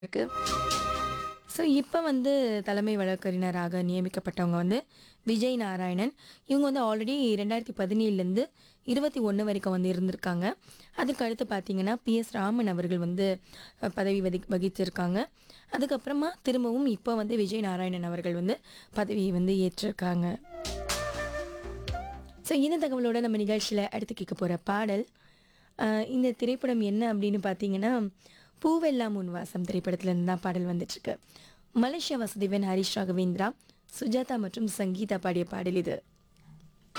இருக்கு ஸோ இப்போ வந்து தலைமை வழக்கறிஞராக நியமிக்கப்பட்டவங்க வந்து விஜய் நாராயணன் இவங்க வந்து ஆல்ரெடி ரெண்டாயிரத்தி பதினேழுலேருந்து இருபத்தி ஒன்று வரைக்கும் வந்து இருந்திருக்காங்க அதுக்கு அடுத்து பார்த்தீங்கன்னா பிஎஸ் ராமன் அவர்கள் வந்து அஹ், பதவி வதி வகிச்சிருக்காங்க அதுக்கப்புறமா திரும்பவும் இப்போ வந்து விஜய் நாராயணன் அவர்கள் வந்து பதவியை வந்து ஏற்றிருக்காங்க ஸோ இந்த தகவலோட நம்ம நிகழ்ச்சியில் அடுத்து கேட்க போகிற பாடல் அஹ், இந்த திரைப்படம் என்ன அப்படின்னு பார்த்தீங்கன்னா பூவெல்லாம் உன்வாசம் திரைப்படத்துலேருந்து தான் பாடல் வந்துட்டுருக்கு மலேசியா வசுதேவன் ஹரிஷ் ராகவேந்திரா சுஜாதா மற்றும் சங்கீதா பாடிய பாடல் இது